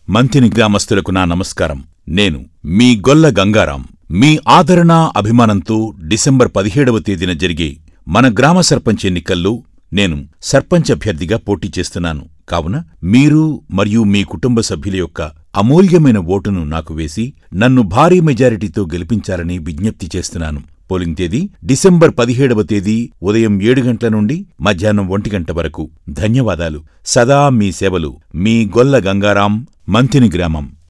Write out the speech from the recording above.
మంతిని గ్రామస్తులకు నా నమస్కారం నేను మీ గొల్ల గంగారాం మీ ఆదరణ అభిమానంతో డిసెంబర్ పదిహేడవ తేదీన జరిగే మన గ్రామ సర్పంచ్ ఎన్నికల్లో నేను సర్పంచ్ అభ్యర్థిగా పోటీ చేస్తున్నాను కావున మీరు మరియు మీ కుటుంబ సభ్యుల యొక్క అమూల్యమైన ఓటును నాకు వేసి నన్ను భారీ మెజారిటీతో గెలిపించాలని విజ్ఞప్తి చేస్తున్నాను పోలింగ్ తేదీ డిసెంబర్ పదిహేడవ తేదీ ఉదయం ఏడు గంటల నుండి మధ్యాహ్నం ఒంటి గంట వరకు ధన్యవాదాలు సదా మీ సేవలు మీ గొల్ల గంగారాం మంతిని గ్రామం